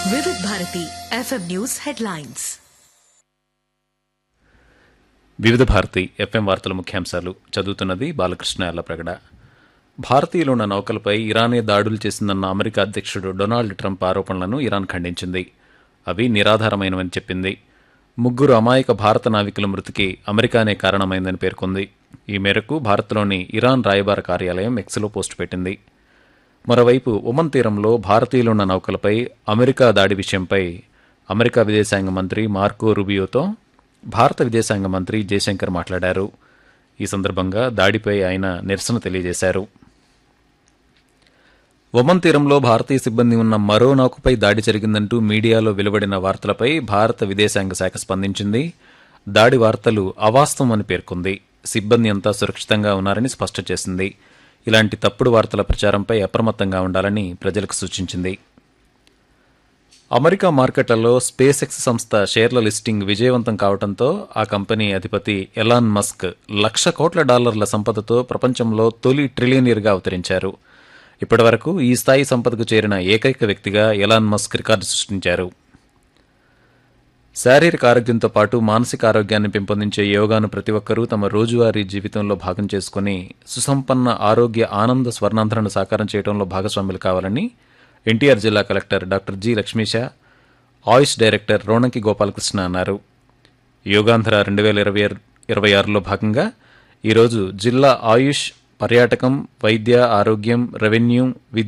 వివిధ Bharati FM news headlines వివిధ Bharati FM వార్తల ముఖ్యాంశాలు చదువుతున్నది బాలకృష్ణ ఎల్లప్రగడ భారతీయులున్న నౌకలపై ఇరానే దాడులు చేసిందన్న అమెరికా అధ్యక్షుడు డొనాల్డ్ ట్రంప్ ఆరోపణలను ఇరాన్ ఖండించింది అవి నిరాధారమైనవని చెప్పింది ముగ్గురు అమాయక భారత నావికుల మృతికి అమెరికానే కారణమైందని పేర్కొంది ఈ మేరకు భారత్లోని ఇరాన్ రాయబార కార్యాలయం ఎక్స్లో పోస్టు పెట్టింది మరోవైపు ఒమన్ తీరంలో భారతీయులున్న నౌకలపై అమెరికా దాడి విషయంపై అమెరికా విదేశాంగ మంత్రి మార్కో రుబియోతో భారత విదేశాంగ మంత్రి జయశంకర్ మాట్లాడారు ఈ సందర్భంగా దాడిపై ఆయన నిరసన తెలియజేశారు ఒమన్ తీరంలో భారతీయ సిబ్బంది ఉన్న మరో నౌకపై దాడి జరిగిందంటూ మీడియాలో వెలువడిన వార్తలపై భారత విదేశాంగ శాఖ స్పందించింది దాడి వార్తలు అవాస్తవమని పేర్కొంది సిబ్బంది అంతా సురక్షితంగా ఉన్నారని స్పష్టం చేసింది ఇలాంటి తప్పుడు వార్తల ప్రచారంపై అప్రమత్తంగా ఉండాలని ప్రజలకు సూచించింది అమెరికా మార్కెట్లలో స్పేస్ ఎక్స్ సంస్థ షేర్ల లిస్టింగ్ విజయవంతం కావడంతో ఆ కంపెనీ అధిపతి ఎలాన్ మస్క్ లక్ష కోట్ల డాలర్ల సంపదతో ప్రపంచంలో తొలి ట్రిలియనీర్గా అవతరించారు ఇప్పటివరకు ఈ స్థాయి సంపదకు చేరిన ఏకైక వ్యక్తిగా ఎలాన్ మస్క్ రికార్డు సృష్టించారు శారీరక ఆరోగ్యంతో పాటు మానసిక ఆరోగ్యాన్ని పెంపొందించే యోగాను ప్రతి ఒక్కరూ తమ రోజువారీ జీవితంలో భాగం చేసుకుని సుసంపన్న ఆరోగ్య ఆనంద స్వర్ణాంధ్రను సాకారం చేయడంలో భాగస్వాములు కావాలని ఎన్టీఆర్ జిల్లా collector doctor G Lakshmisha AYUSH director Ronaki Gopalakrishna అన్నారు యోగాంధ్ర రెండు వేల ఇరవై ఇరవై ఆరులో భాగంగా ఈరోజు జిల్లా ఆయుష్ పర్యాటకం వైద్య ఆరోగ్యం రెవెన్యూ విద్య